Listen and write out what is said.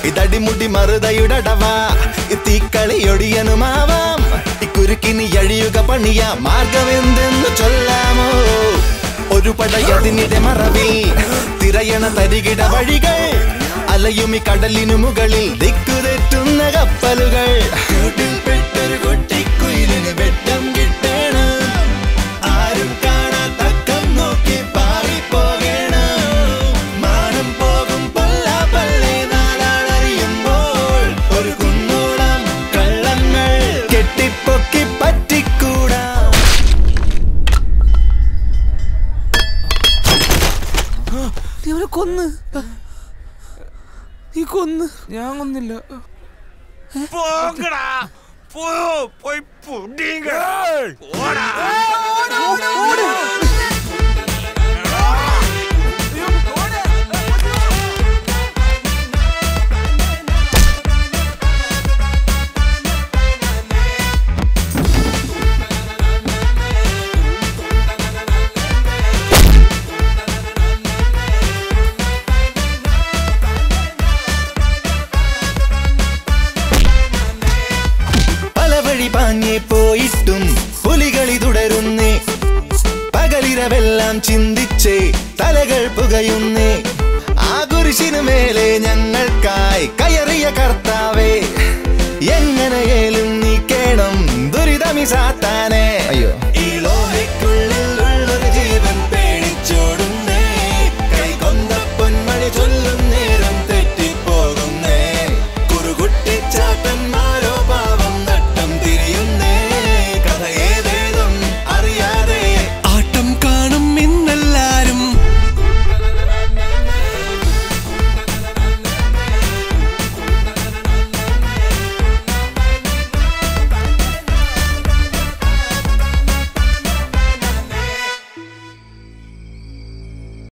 ഇതടിമുടി മറുതയുടടവ തീക്കളിയൊടിയനുമാവാം ഇക്കുരുക്കിനി എഴിയുക പണിയ മാർഗമെന്തെന്ന് ചൊല്ലാമോ ഒരു പടയതിനിടെ മറവിൽ തിരയണ തരികിട വഴികൾ അലയുമി കടലിനു മുകളിൽ ദിക്കുതെറ്റുന്ന കപ്പലുകൾ കൂട്ടിൽപ്പെട്ടൊരു കുട്ടിക്കുയിലിന് വെട്ടം കിട്ടണം ആരും കാണാത്തക്കം നോക്കി പാറിപ്പോകണം മാനം പോകും പല്ല പള്ളി നാളറിയുമ്പോൾ ഒരു കുന്നോളം കള്ളങ്ങൾ കെട്ടിപ്പൊക്കി പറ്റിക്കൂടാ നീ അവനെ കൊന്ന് നീ കൊന്ന് ഞാൻ കൊന്നില്ല പോകടാ പോ പോയി പുടിങ്ങടാ ഓടാ പല വഴി പാഞ്ഞേ പോയിട്ടും പുലികളി തുടരുന്നേ പകലിരവെല്ലാം ചിന്തിച്ചേ തലകൾ പുകയുന്നേ ആ കുരിശിനു മേലെ ഞങ്ങൾക്കായി കയറിയ കർത്താവേ എങ്ങനെയേലും നീക്കേണം ദുരിതമി സാത്താനേ അയ്യോ